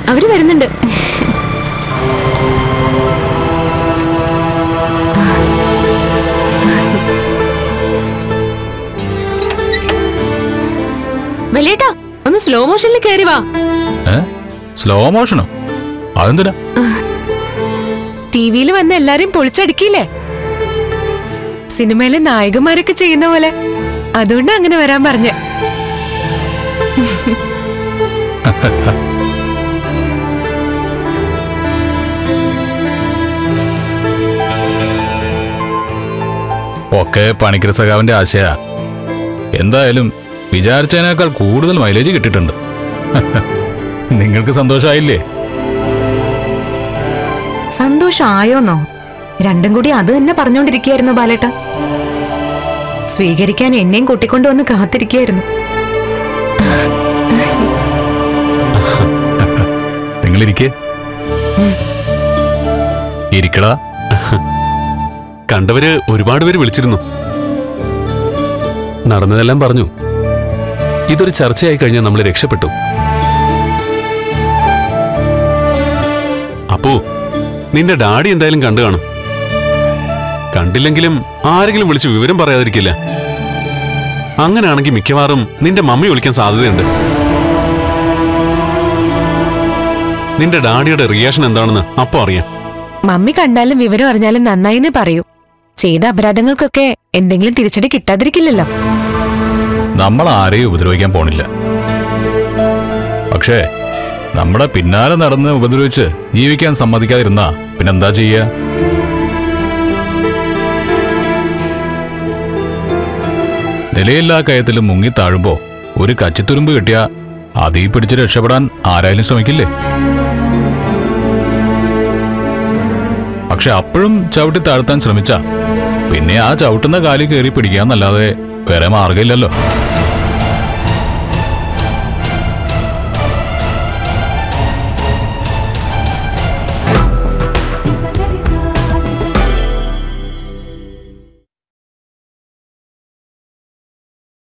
അവര് വരുന്നുണ്ട് വലിയേട്ടാ ഒന്ന് സ്ലോ മോഷനിൽ കയറി വാ ഏ സ്ലോ മോഷനോ അതെന്തിനാ ടി വിയിൽ വന്ന് എല്ലാരും പൊളിച്ചടുക്കിയില്ലേ സിനിമയിലെ നായകന്മാരൊക്കെ ചെയ്യുന്ന പോലെ അതുകൊണ്ട് അങ്ങനെ വരാൻ പറഞ്ഞ ഒക്കെ പണിക്കര സഖാവിന്റെ ആശയാ എന്തായാലും വിചാരിച്ചതിനേക്കാൾ കൂടുതൽ മൈലേജ് കിട്ടിയിട്ടുണ്ട് നിങ്ങൾക്ക് സന്തോഷമായില്ലേ സന്തോഷമായോന്നോ രണ്ടും കൂടി അത് തന്നെ പറഞ്ഞോണ്ടിരിക്കുകയായിരുന്നു ബാലേട്ട സ്വീകരിക്കാൻ എന്നെയും കൂട്ടിക്കൊണ്ടുവന്ന് കാത്തിരിക്കുകയായിരുന്നു നിങ്ങളിരിക്കേ ഇരിക്കടാ കണ്ടവര് ഒരുപാട് പേര് വിളിച്ചിരുന്നു നടന്നതെല്ലാം പറഞ്ഞു ഇതൊരു ചർച്ചയായി കഴിഞ്ഞാൽ നമ്മൾ രക്ഷപ്പെട്ടു അപ്പോ നിന്റെ ഡാഡി എന്തായാലും കണ്ടു കാണും കണ്ടില്ലെങ്കിലും ആരെങ്കിലും വിളിച്ച് വിവരം പറയാതിരിക്കില്ല അങ്ങനെയാണെങ്കിൽ മിക്കവാറും നിന്റെ മമ്മി വിളിക്കാൻ സാധ്യതയുണ്ട് നിന്റെ ഡാഡിയുടെ റിയാക്ഷൻ എന്താണെന്ന് അപ്പോ അറിയാം മമ്മി കണ്ടാലും വിവരം അറിഞ്ഞാലും നന്നായിന്ന് പറയൂ ചെയ്ത അപരാധങ്ങൾക്കൊക്കെ എന്തെങ്കിലും തിരിച്ചടി കിട്ടാതിരിക്കില്ലല്ലോ നമ്മൾ ആരെയും ഉപദ്രവിക്കാൻ പോണില്ല പക്ഷേ നമ്മുടെ പിന്നാലെ നടന്ന് ഉപദ്രവിച്ച് ജീവിക്കാൻ സമ്മതിക്കാതിരുന്നാ പിന്നെന്താ ചെയ്യുക നിലയില്ലാ കയത്തിൽ മുങ്ങി താഴുമ്പോ ഒരു കച്ചിത്തുരുമ്പ് കിട്ടിയാ അതീ പിടിച്ച് രക്ഷപ്പെടാൻ ആരായാലും ശ്രമിക്കില്ലേ പക്ഷെ അപ്പോഴും ചവിട്ടി താഴ്ത്താൻ ശ്രമിച്ച പിന്നെ ആ ചവിട്ടുന്ന കാലിൽ കയറി പിടിക്കാന്നല്ലാതെ വേറെ മാർഗമില്ലല്ലോ